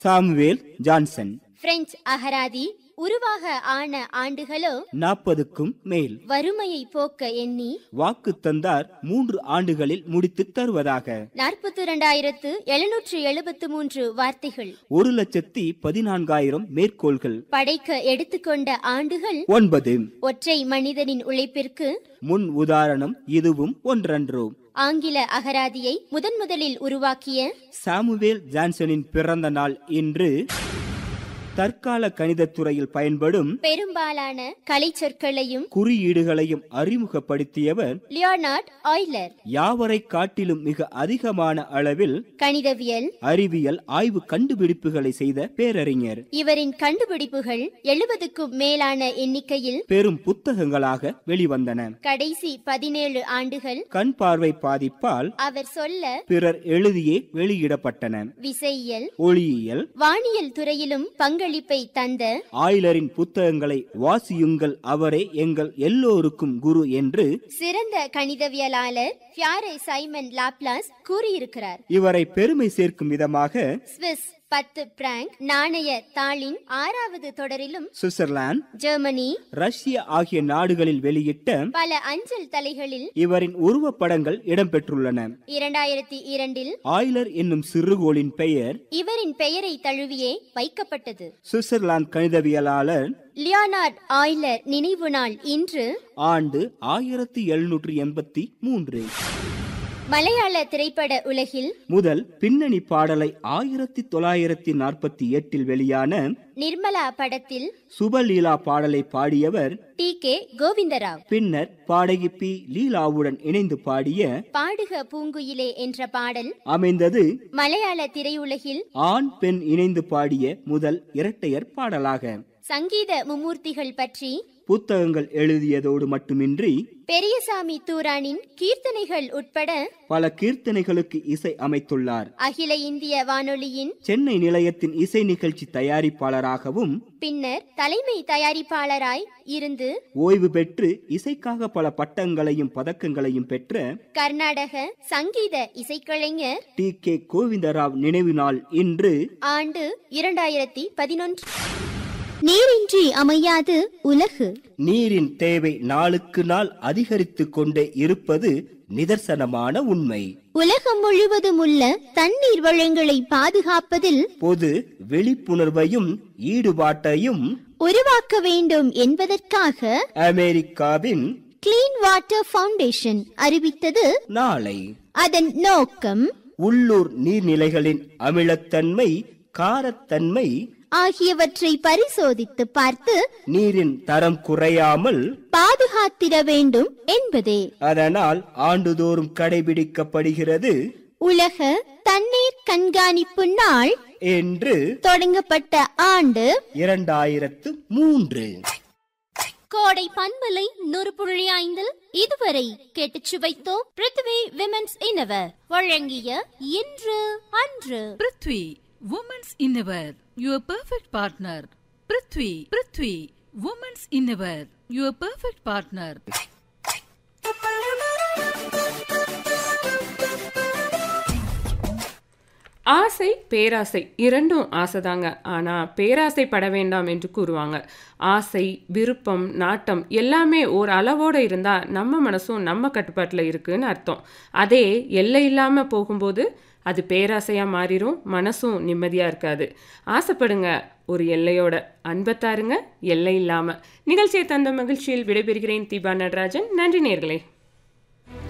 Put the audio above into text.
Samuel Johnson French அகராதி உருவாக ஆன ஆண்டுகளோ நாற்பதுக்கும் மேல் வறுமையை போக்க எண்ணி வாக்கு தந்தார் மூன்று ஆண்டுகளில் முடித்துத் தருவதாக நாற்பத்தி இரண்டாயிரத்து எழுநூற்று எழுபத்து மூன்று வார்த்தைகள் ஒரு லட்சத்தி பதினான்காயிரம் மேற்கோள்கள் படைக்க எடுத்துக்கொண்ட ஆண்டுகள் ஒன்பது ஒற்றை மனிதனின் உழைப்பிற்கு முன் உதாரணம் இதுவும் ஒன்றன்றோ ஆங்கில அகராதியை முதன் முதலில் உருவாக்கிய சாமுவேல் ஜான்சனின் பிறந்த நாள் இன்று தற்கால கணிதத் துறையில் பயன்படும் பெரும்பாலான கலை சொற்களையும் குறியீடுகளையும் அறிமுகப்படுத்தியவர் லியோனார்ட் ஆய்லர் யாவரை காட்டிலும் மிக அதிகமான அளவில் கணிதவியல் அறிவியல் ஆய்வு கண்டுபிடிப்புகளை செய்த பேரறிஞர் இவரின் கண்டுபிடிப்புகள் எழுபதுக்கும் மேலான எண்ணிக்கையில் பெரும் புத்தகங்களாக வெளிவந்தன கடைசி பதினேழு ஆண்டுகள் கண் பார்வை பாதிப்பால் அவர் சொல்ல பிறர் எழுதியே வெளியிடப்பட்டன விசையியல் ஒளியியல் வானியல் துறையிலும் பங்களிப்பை தந்த ஆய்லரின் புத்தகங்களை வாசியுங்கள் அவரே எங்கள் எல்லோருக்கும் குரு என்று சிறந்த கணிதவியலாளர் பியாரே சைமன் லாப்லாஸ் கூறியிருக்கிறார் இவரை பெருமை சேர்க்கும் விதமாக ஸ்விஸ் பத்து பிராங்க் நாணய தாளின் ஆறாவது தொடரிலும் சுவிட்சர்லாந்து ஜெர்மனி ரஷ்யா ஆகிய நாடுகளில் வெளியிட்ட பல அஞ்சல் தலைகளில் இவரின் உருவப்படங்கள் இடம்பெற்றுள்ளன இரண்டாயிரத்தி இரண்டில் ஆய்லர் என்னும் சிறுகோளின் பெயர் இவரின் பெயரை தழுவியே வைக்கப்பட்டது சுவிட்சர்லாந்து கணிதவியலாளர் லியோனார்ட் ஆய்லர் நினைவு நாள் இன்று ஆண்டு ஆயிரத்தி எழுநூற்றி எண்பத்தி மூன்று மலையாள திரைப்பட உலகில் முதல் பின்னணி பாடலை ஆயிரத்தி தொள்ளாயிரத்தி நாற்பத்தி எட்டில் வெளியான நிர்மலா படத்தில் சுபலீலா பாடலை பாடியவர் டி கே கோவிந்தராவ் பின்னர் பாடகி பி லீலாவுடன் இணைந்து பாடிய பாடுக பூங்குயிலே என்ற பாடல் அமைந்தது மலையாள திரையுலகில் ஆண் பெண் இணைந்து பாடிய முதல் இரட்டையர் பாடலாக சங்கீத மும்மூர்த்திகள் பற்றி புத்தகங்கள் எழுதியதோடு மட்டுமின்றி பெரியசாமி தூரானின் கீர்த்தனைகள் உட்பட பல கீர்த்தனைகளுக்கு இசை அமைத்துள்ளார் அகில இந்திய வானொலியின் சென்னை நிலையத்தின் இசை நிகழ்ச்சி தயாரிப்பாளராகவும் பின்னர் தலைமை தயாரிப்பாளராய் இருந்து ஓய்வு பெற்று இசைக்காக பல பட்டங்களையும் பதக்கங்களையும் பெற்ற கர்நாடக சங்கீத இசைக்கலைஞர் டி கே கோவிந்தராவ் நினைவு நாள் இன்று ஆண்டு இரண்டாயிரத்தி பதினொன்று நீரின்றி அமையாது உலகு நீரின் தேவை நாளுக்கு நாள் அதிகரித்து கொண்டே இருப்பது நிதர்சனமான உண்மை உலகம் முழுவதும் உள்ள தண்ணீர் வளங்களை பாதுகாப்பதில் பொது விழிப்புணர்வையும் ஈடுபாட்டையும் உருவாக்க வேண்டும் என்பதற்காக அமெரிக்காவின் கிளீன் வாட்டர் ஃபவுண்டேஷன் அறிவித்தது நாளை அதன் நோக்கம் உள்ளூர் நீர்நிலைகளின் அமிலத்தன்மை காரத்தன்மை ஆகியவற்றை பரிசோதித்து பார்த்து நீரின் தரம் குறையாமல் பாதுகாத்திட வேண்டும் என்பதே அதனால் ஆண்டுதோறும் கடைபிடிக்கப்படுகிறது உலக தண்ணீர் கண்காணிப்பு நாள் என்று தொடங்கப்பட்ட ஆண்டு இரண்டாயிரத்து மூன்று கோடை பண்பலை நூறு புள்ளி ஐந்தில் இதுவரை கேட்டுச் சுவைத்தோம் பிருத்வி விமென்ஸ் இன்னவர் வழங்கிய இன்று அன்று prithvi women's innerwear your perfect partner prithvi prithvi women's innerwear your perfect partner ஆசை பேராசை இரண்டும் ஆசைதாங்க ஆனால் பேராசை பட வேண்டாம் என்று கூறுவாங்க ஆசை விருப்பம் நாட்டம் எல்லாமே ஒரு அளவோடு இருந்தால் நம்ம மனசும் நம்ம கட்டுப்பாட்டில் இருக்குன்னு அர்த்தம் அதே எல்லை இல்லாமல் போகும்போது அது பேராசையாக மாறிடும் மனசும் நிம்மதியாக இருக்காது ஆசைப்படுங்க ஒரு எல்லையோட அன்பத்தாருங்க எல்லை இல்லாமல் நிகழ்ச்சியை தந்த மகிழ்ச்சியில் விடைபெறுகிறேன் தீபா நடராஜன் நன்றி நேர்களே